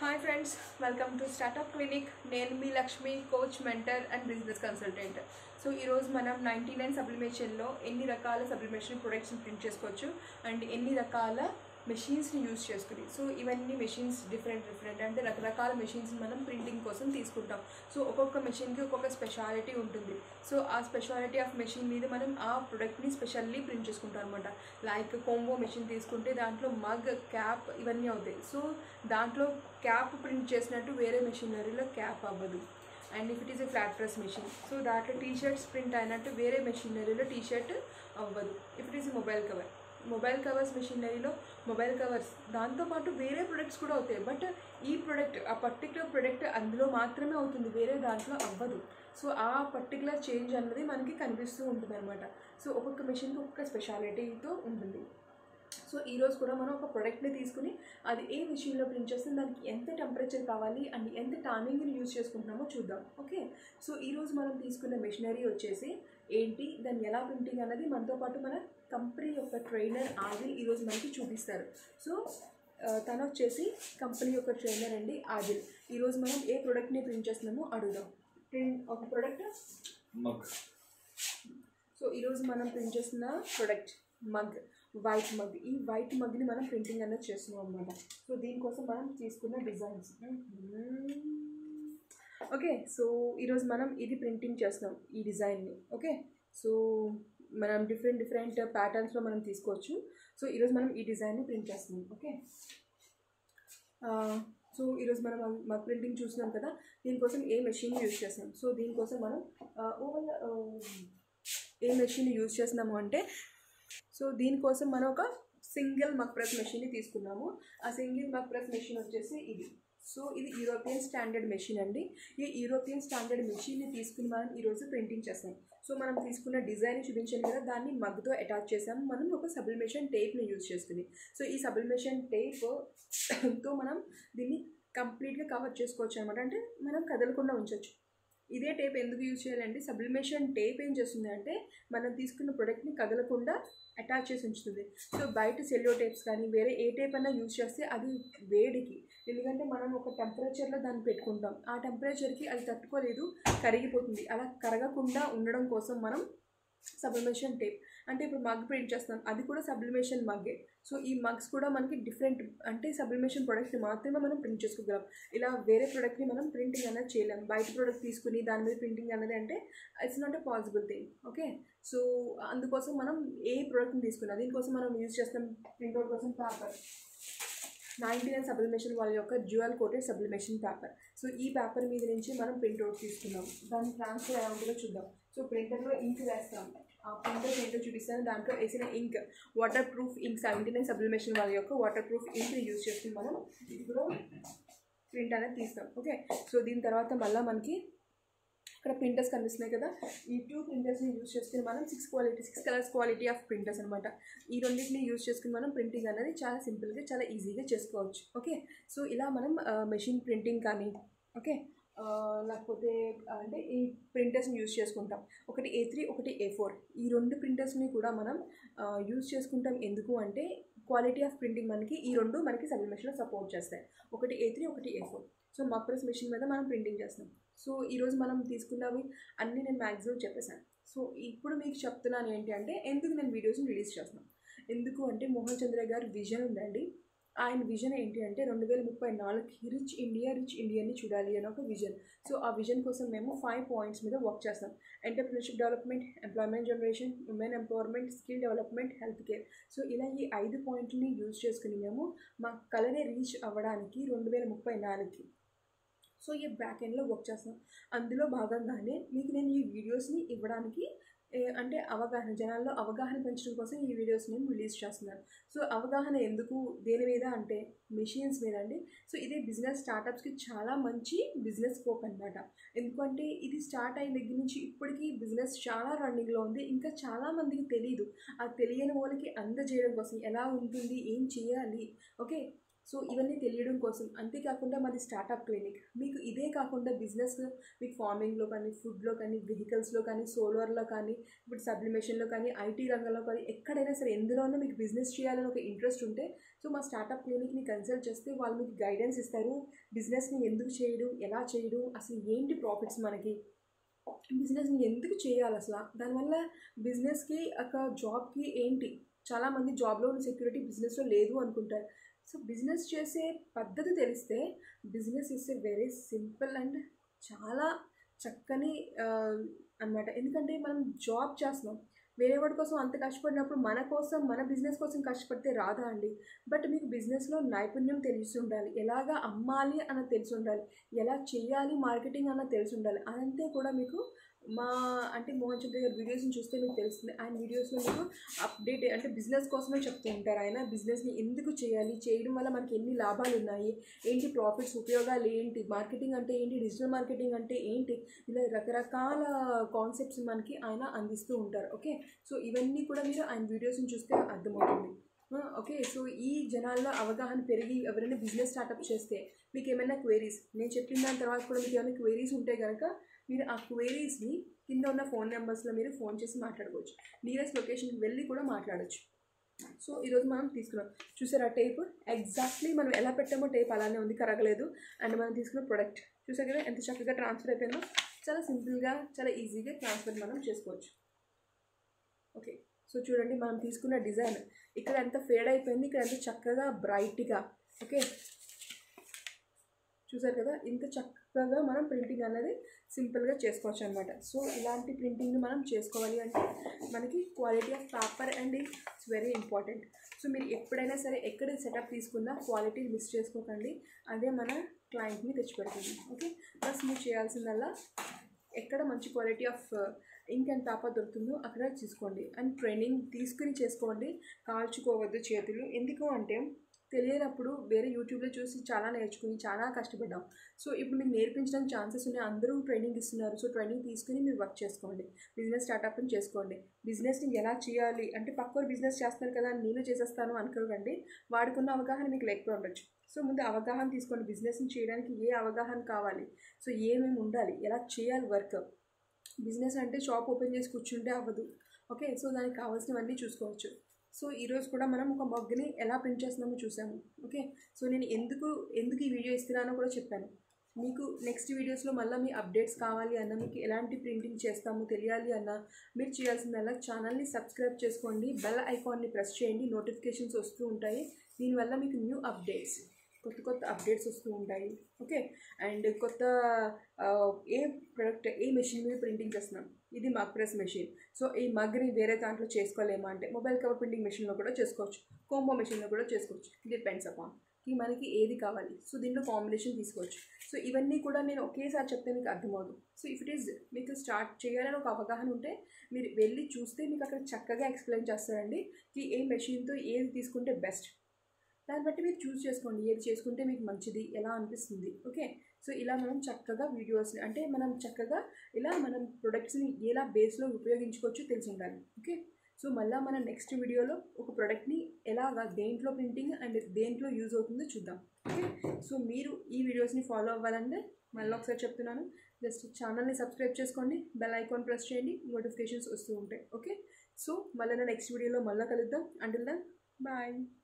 hi friends welcome to startup clinic నేను మీ Lakshmi coach mentor and business consultant so ఈరోజు మనం నైంటీ నైన్ సబ్లిమేషన్లో ఎన్ని రకాల సబ్లిమేషన్ ప్రొడక్ట్స్ని ప్రింట్ చేసుకోవచ్చు అండ్ ఎన్ని రకాల మెషిన్స్ని యూజ్ చేసుకుని సో ఇవన్నీ మెషిన్స్ డిఫరెంట్ డిఫరెంట్ అంటే రకరకాల మెషిన్స్ మనం ప్రింటింగ్ కోసం తీసుకుంటాం సో ఒక్కొక్క మెషిన్కి ఒక్కొక్క స్పెషాలిటీ ఉంటుంది సో ఆ స్పెషాలిటీ ఆఫ్ మెషిన్ మీద మనం ఆ ప్రొడక్ట్ని స్పెషల్లీ ప్రింట్ చేసుకుంటాం అనమాట లైక్ కోంబో మెషిన్ తీసుకుంటే దాంట్లో మగ్ క్యాప్ ఇవన్నీ అవుతాయి సో దాంట్లో క్యాప్ ప్రింట్ చేసినట్టు వేరే మెషినరీలో క్యాప్ అవ్వదు and if it is a flat press machine so దాంట్లో టీ షర్ట్స్ ప్రింట్ అయినట్టు వేరే మెషినరీలో టీ షర్ట్ అవ్వదు if it is mobile cover mobile covers మెషినరీలో మొబైల్ కవర్స్ దాంతోపాటు వేరే ప్రొడక్ట్స్ కూడా అవుతాయి బట్ ఈ ప్రొడక్ట్ ఆ పర్టికులర్ ప్రొడక్ట్ అందులో మాత్రమే అవుతుంది వేరే దాంట్లో అవ్వదు సో ఆ పర్టికులర్ చేంజ్ అన్నది మనకి కనిపిస్తూ ఉంటుంది అనమాట సో ఒక్కొక్క మెషిన్కి ఒక్కొక్క స్పెషాలిటీతో ఉంటుంది సో ఈరోజు కూడా మనం ఒక ప్రోడక్ట్ని తీసుకుని అది ఏ మెషిన్లో ప్రింట్ చేస్తే దానికి ఎంత టెంపరేచర్ కావాలి అండ్ ఎంత టైమింగ్ని యూజ్ చేసుకుంటున్నామో చూద్దాం ఓకే సో ఈరోజు మనం తీసుకున్న మెషినరీ వచ్చేసి ఏంటి దాన్ని ఎలా ప్రింటింగ్ అన్నది మనతో పాటు మన కంపెనీ యొక్క ట్రైనర్ ఆదిల్ ఈరోజు మనకి చూపిస్తారు సో ఆ, తను వచ్చేసి కంపెనీ యొక్క ట్రైనర్ అండి ఆదిల్ ఈరోజు మనం ఏ ప్రోడక్ట్ని ప్రింట్ చేస్తున్నామో అడుగుదాం ప్రింట్ ఒక ప్రోడక్ట్ మగ్ సో ఈరోజు మనం ప్రింట్ చేస్తున్న ప్రొడక్ట్ మగ్ వైట్ మగ్ ఈ వైట్ మగ్ని మనం ప్రింటింగ్ అనేది చేస్తున్నాం అనమాట సో దీనికోసం మనం తీసుకున్న డిజైన్స్ ఓకే సో ఈరోజు మనం ఇది ప్రింటింగ్ చేస్తున్నాం ఈ డిజైన్ని ఓకే సో మనం డిఫరెంట్ డిఫరెంట్ ప్యాటర్న్స్లో మనం తీసుకోవచ్చు సో ఈరోజు మనం ఈ డిజైన్ని ప్రింట్ చేస్తున్నాం ఓకే సో ఈరోజు మనం మా ప్రింటింగ్ చూస్తున్నాం కదా దీనికోసం ఏ మెషిన్ యూజ్ చేస్తున్నాం సో దీనికోసం మనం ఓవర్ ఏ మెషిన్ యూజ్ చేస్తున్నాము అంటే సో దీనికోసం మనం ఒక సింగిల్ మక్ ప్రెస్ మెషిన్ని తీసుకున్నాము ఆ సింగిల్ మక్ ప్రెస్ మెషిన్ వచ్చేసి ఇది సో ఇది యూరోపియన్ స్టాండర్డ్ మెషిన్ అండి ఈ యూరోపియన్ స్టాండర్డ్ మెషిన్ని తీసుకుని మనం ఈరోజు ప్రింటింగ్ చేస్తాం సో మనం తీసుకున్న డిజైన్ చూపించాను కదా దాన్ని మగ్తో అటాచ్ చేసాము మనం ఒక సబ్లిమేషన్ టేప్ని యూజ్ చేసుకుని సో ఈ సబ్లిమేషన్ టేప్తో మనం దీన్ని కంప్లీట్గా కవర్ చేసుకోవచ్చు అనమాట అంటే మనం కదలకుండా ఉంచవచ్చు ఇదే టేప్ ఎందుకు యూజ్ చేయాలంటే సబ్లిమేషన్ టేప్ ఏం చేస్తుంది అంటే మనం తీసుకున్న ప్రొడక్ట్ని కదలకుండా అటాచ్ చేసి ఉంచుతుంది సో బయట సెల్లో టేప్స్ కానీ వేరే ఏ టేప్ అయినా యూజ్ చేస్తే అది వేడికి ఎందుకంటే మనం ఒక టెంపరేచర్లో దాన్ని పెట్టుకుంటాం ఆ టెంపరేచర్కి అది తట్టుకోలేదు కరిగిపోతుంది అలా కరగకుండా ఉండడం కోసం మనం సబ్లిమేషన్ టేప్ అంటే ఇప్పుడు మగ్ ప్రింట్ చేస్తాం అది కూడా సబ్లిమేషన్ మగ్గే సో ఈ మగ్స్ కూడా మనకి డిఫరెంట్ అంటే సబ్లిమేషన్ ప్రొడక్ట్ని మాత్రమే మనం ప్రింట్ చేసుకోగలం ఇలా వేరే ప్రొడక్ట్ని మనం ప్రింటింగ్ అనేది చేయలేం బయట ప్రొడక్ట్ తీసుకుని దాని మీద ప్రింటింగ్ అనేది అంటే it's not a possible thing okay so అందుకోసం మనం ఏ ప్రోడక్ట్ని తీసుకున్నా దీనికోసం మనం యూజ్ చేస్తాం ప్రింట్అవుట్ కోసం పేపర్ నైంటీ నైన్ సబ్లిమేషన్ వాళ్ళ యొక్క jewel coated sublimation paper so ఈ పేపర్ మీద నుంచి మనం ప్రింట్అవుట్ తీసుకున్నాం దాని ట్రాన్స్ఫర్ ఎలా ఉంటుందో చూద్దాం సో ప్రింటర్లో ఇంక్ వేస్తాం ఆ ప్రింటర్ ఏంటో చూపిస్తాను దాంట్లో వేసిన ink waterproof ink seventy nine sublimation వాళ్ళ యొక్క వాటర్ ప్రూఫ్ ఇంక్ని యూజ్ చేసుకుని మనం ఇప్పుడు ప్రింట్ అనేది తీస్తాం ఓకే సో దీని తర్వాత మళ్ళీ మనకి ఇక్కడ ప్రింటర్స్ కనిపిస్తున్నాయి కదా ఈ టూ ప్రింటర్స్ని యూజ్ చేసుకుని మనం six quality six colours quality of printers అనమాట ఈ రెండింటిని యూజ్ చేసుకుని మనం ప్రింటింగ్ అనేది చాలా సింపుల్గా చాలా ఈజీగా చేసుకోవచ్చు ఓకే సో ఇలా మనం మెషిన్ ప్రింటింగ్ కానీ ఓకే ఆ, లేకపోతే అంటే ఈ ప్రింటర్స్ని యూజ్ చేసుకుంటాం ఒకటి ఏ త్రీ ఒకటి ఏ ఫోర్ ఈ రెండు ప్రింటర్స్ని కూడా మనం యూజ్ చేసుకుంటాం ఎందుకు అంటే క్వాలిటీ ఆఫ్ ప్రింటింగ్ మనకి ఈ రెండు మనకి సబ్లిమేషన్లో సపోర్ట్ చేస్తాయి ఒకటి ఏ త్రీ ఒకటి ఏ ఫోర్ సో మప్రెస్ మెషిన్ మీద మనం ప్రింటింగ్ చేస్తాం సో ఈరోజు మనం తీసుకున్నవి అన్నీ నేను మ్యాక్సిమం చెప్పేశాను సో ఇప్పుడు మీకు చెప్తున్నాను ఏంటి అంటే ఎందుకు నేను వీడియోస్ని రిలీజ్ చేస్తున్నాను ఎందుకు అంటే మోహన్ చంద్ర గారి విజన్ ఉందండి ఆయన విజన్ ఏంటి అంటే రెండు వేల ముప్పై నాలుగుకి రిచ్ ఇండియా రిచ్ ఇండియాని చూడాలి అని ఒక విజన్ సో ఆ విజన్ కోసం మేము ఫైవ్ పాయింట్స్ మీద వర్క్ చేస్తాం entrepreneurship development employment generation women empowerment skill development health care so ఇలా ఈ ఐదు పాయింట్ని యూజ్ చేసుకుని మేము మా కళని రీచ్ అవ్వడానికి రెండు వేల ముప్పై నాలుగుకి సో ఈ బ్యాక్ ఎండ్లో వర్క్ చేస్తాం అందులో భాగంగానే మీకు నేను ఈ వీడియోస్ని ఇవ్వడానికి ఏ, అంటే అవగాహన జనాల్లో అవగాహన పెంచడం కోసం ఈ వీడియోస్ నేను రిలీజ్ చేస్తున్నాను సో అవగాహన ఎందుకు దేని మీద అంటే మెషిన్స్ మీద అండి సో ఇదే బిజినెస్ స్టార్టప్స్కి చాలా మంచి బిజినెస్ స్కోప్ అనమాట ఎందుకంటే ఇది స్టార్ట్ అయిన దగ్గర నుంచి ఇప్పటికీ బిజినెస్ చాలా రన్నింగ్లో ఉంది ఇంకా చాలా మందికి తెలియదు ఆ తెలియని వాళ్ళకి అందజేయడం కోసం ఎలా ఉంటుంది ఏం చేయాలి ఓకే సో ఇవన్నీ తెలియడం కోసం అంతేకాకుండా మాది స్టార్టప్ క్లినిక్ మీకు ఇదే కాకుండా బిజినెస్ మీకు ఫార్మింగ్లో కానీ ఫుడ్లో కానీ వెహికల్స్లో కానీ సోలార్లో కానీ ఇప్పుడు సబ్లిమేషన్లో కానీ ఐటీ రంగంలో కానీ ఎక్కడైనా సరే ఎందులోనూ మీకు బిజినెస్ చేయాలని ఒక ఇంట్రెస్ట్ ఉంటే సో మా స్టార్టప్ క్లినిక్ని కన్సల్ట్ చేస్తే వాళ్ళు మీకు గైడెన్స్ ఇస్తారు బిజినెస్ని ఎందుకు చేయడం ఎలా చేయడం అసలు ఏంటి ప్రాఫిట్స్ మనకి బిజినెస్ని ఎందుకు చేయాలి అసలు దానివల్ల బిజినెస్కి ఒక జాబ్కి ఏంటి చాలామంది జాబ్లో ఉన్న సెక్యూరిటీ బిజినెస్లో లేదు అనుకుంటారు సో బిజినెస్ చేసే పద్ధతి తెలిస్తే business is a very simple and చాలా చక్కని అనమాట ఎందుకంటే మనం జాబ్ చేస్తున్నాం వేరే వాడి కోసం అంత కష్టపడినప్పుడు మన కోసం మన బిజినెస్ కోసం కష్టపడితే రాదా అండి బట్ మీకు బిజినెస్లో నైపుణ్యం తెలిసి ఉండాలి ఎలాగా అమ్మాలి అన్నది తెలిసి ఉండాలి ఎలా చేయాలి మార్కెటింగ్ అన్నది తెలిసి ఉండాలి అదంతే కూడా మీకు మా అంటే మోహన్ చంద్ర గారి వీడియోస్ని చూస్తే మీకు తెలుస్తుంది ఆయన వీడియోస్లో మీకు అప్డేట్ అంటే బిజినెస్ కోసమే చెప్తూ ఉంటారు ఆయన బిజినెస్ని ఎందుకు చేయాలి చేయడం వల్ల మనకి ఎన్ని లాభాలు ఉన్నాయి ఏంటి ప్రాఫిట్స్ ఉపయోగాలు ఏంటి మార్కెటింగ్ అంటే ఏంటి డిజిటల్ మార్కెటింగ్ అంటే ఏంటి ఇలా రకరకాల కాన్సెప్ట్స్ మనకి ఆయన అందిస్తూ ఉంటారు ఓకే సో ఇవన్నీ కూడా మీరు ఆయన వీడియోస్ని చూస్తే అర్థమవుతుంది ఓకే సో ఈ జనాల్లో అవగాహన పెరిగి ఎవరైనా బిజినెస్ స్టార్ట్అప్ చేస్తే మీకు ఏమైనా క్వైరీస్ నేను చెప్పిన దాని తర్వాత కూడా మీకు ఏమైనా క్వైరీస్ ఉంటే కనుక మీరు ఆ క్వైరీస్ని కింద ఉన్న ఫోన్ నెంబర్స్లో మీరు ఫోన్ చేసి మాట్లాడుకోవచ్చు నియరెస్ట్ లొకేషన్కి వెళ్ళి కూడా మాట్లాడచ్చు సో ఈరోజు మనం తీసుకున్నాం చూసారా టేప్ ఎగ్జాక్ట్లీ మనం ఎలా పెట్టామో టేప్ అలానే ఉంది కరగలేదు అండ్ మనం తీసుకున్న ప్రొడక్ట్ చూసారు కదా ఎంత చక్కగా ట్రాన్స్ఫర్ అయిపోయిందో చాలా సింపుల్గా చాలా ఈజీగా ట్రాన్స్ఫర్ మనం చేసుకోవచ్చు ఓకే సో చూడండి మనం తీసుకున్న డిజైన్ ఇక్కడ ఎంత ఫేడ్ అయిపోయింది ఇక్కడ ఎంత చక్కగా బ్రైట్గా ఓకే చూసారు కదా ఇంత చక్కగా మనం ప్రింటింగ్ అనేది సింపుల్గా చేసుకోవచ్చు అనమాట సో ఇలాంటి ప్రింటింగ్ని మనం చేసుకోవాలి అంటే మనకి quality of paper and it's very important so మీరు ఎప్పుడైనా సరే ఎక్కడ సెటప్ తీసుకున్నా క్వాలిటీ మిస్ చేసుకోకండి అదే మన క్లయింట్ని తెచ్చిపెడుతుంది ఓకే ప్లస్ మీరు చేయాల్సిందల్లా ఎక్కడ మంచి quality of ink and paper దొరుకుతుందో అక్కడ తీసుకోండి అండ్ ట్రైనింగ్ తీసుకుని చేసుకోండి కాల్చుకోవద్దు చేతులు ఎందుకు అంటే తెలియనప్పుడు వేరే యూట్యూబ్లో చూసి చాలా నేర్చుకుని చాలా కష్టపడ్డాం సో ఇప్పుడు మీకు నేర్పించడానికి ఛాన్సెస్ ఉన్నాయి అందరూ ట్రైనింగ్ ఇస్తున్నారు సో ట్రైనింగ్ తీసుకుని మీరు వర్క్ చేసుకోండి బిజినెస్ స్టార్టప్ని చేసుకోండి బిజినెస్ని ఎలా చేయాలి అంటే పక్కన బిజినెస్ చేస్తున్నారు కదా నేను చేసేస్తాను అనుకోకండి వాడుకున్న అవగాహన మీకు లేకపోయి ఉండొచ్చు సో ముందు అవగాహన తీసుకోండి బిజినెస్ని చేయడానికి ఏ అవగాహన కావాలి సో ఏమేమి ఉండాలి ఎలా చేయాలి వర్క్ బిజినెస్ అంటే షాప్ ఓపెన్ చేసి కూర్చుంటే అవ్వదు ఓకే సో దానికి కావాల్సినవన్నీ చూసుకోవచ్చు సో ఈరోజు కూడా మనం ఒక మగ్గుని ఎలా ప్రింట్ చేస్తున్నామో చూసాము ఓకే సో నేను ఎందుకు ఎందుకు ఈ వీడియో ఇస్తున్నానో కూడా చెప్పాను మీకు నెక్స్ట్ వీడియోస్లో మళ్ళీ మీ అప్డేట్స్ కావాలి అన్న మీకు ఎలాంటి ప్రింటింగ్ చేస్తాము తెలియాలి అన్న మీరు చేయాల్సిందల్లా ఛానల్ని సబ్స్క్రైబ్ చేసుకోండి బెల్ ఐకాన్ని ప్రెస్ చేయండి నోటిఫికేషన్స్ వస్తూ ఉంటాయి దీనివల్ల మీకు న్యూ అప్డేట్స్ కొత్త కొత్త అప్డేట్స్ వస్తూ ఉంటాయి ఓకే అండ్ కొత్త ఏ ప్రొడక్ట్ ఏ మెషిన్ మీద ప్రింటింగ్ చేస్తున్నాం ఇది మగ్ ప్రెస్ మెషిన్ సో ఈ మగ్ని వేరే దాంట్లో చేసుకోలేమా అంటే మొబైల్ కవర్ ప్రింటింగ్ మెషిన్లో కూడా చేసుకోవచ్చు కోంబో మెషిన్లో కూడా చేసుకోవచ్చు డిపెండ్స్ అపాన్ ఈ మనకి ఏది కావాలి సో దీంట్లో కాంబినేషన్ తీసుకోవచ్చు సో ఇవన్నీ కూడా నేను ఒకేసారి చెప్తే మీకు అర్థమవుతుంది సో ఇఫ్ ఇట్ ఈస్ మీకు స్టార్ట్ చేయాలని ఒక అవగాహన ఉంటే మీరు వెళ్ళి చూస్తే మీకు అక్కడ చక్కగా ఎక్స్ప్లెయిన్ చేస్తారండి కి ఏ మెషిన్తో ఏది తీసుకుంటే బెస్ట్ దాన్ని బట్టి మీరు చూస్ చేసుకోండి ఏది చేసుకుంటే మీకు మంచిది ఎలా అనిపిస్తుంది ఓకే సో ఇలా మనం చక్కగా వీడియోస్ని అంటే మనం చక్కగా ఇలా మనం ప్రొడక్ట్స్ని ఎలా బేస్లో ఉపయోగించుకోవచ్చు తెలిసి ఉండాలి ఓకే సో మళ్ళీ మన నెక్స్ట్ వీడియోలో ఒక ప్రోడక్ట్ని ఎలాగా దేంట్లో ప్రింటింగ్ అండ్ దేంట్లో యూజ్ అవుతుందో చూద్దాం ఓకే సో మీరు ఈ వీడియోస్ని ఫాలో అవ్వాలంటే మళ్ళీ ఒకసారి చెప్తున్నాను జస్ట్ ఛానల్ని సబ్స్క్రైబ్ చేసుకోండి బెల్ ఐకాన్ ప్రెస్ చేయండి నోటిఫికేషన్స్ వస్తూ ఉంటాయి ఓకే సో మళ్ళీ నెక్స్ట్ వీడియోలో మళ్ళీ కలుద్దాం అంటిల్ దన్ బాయ్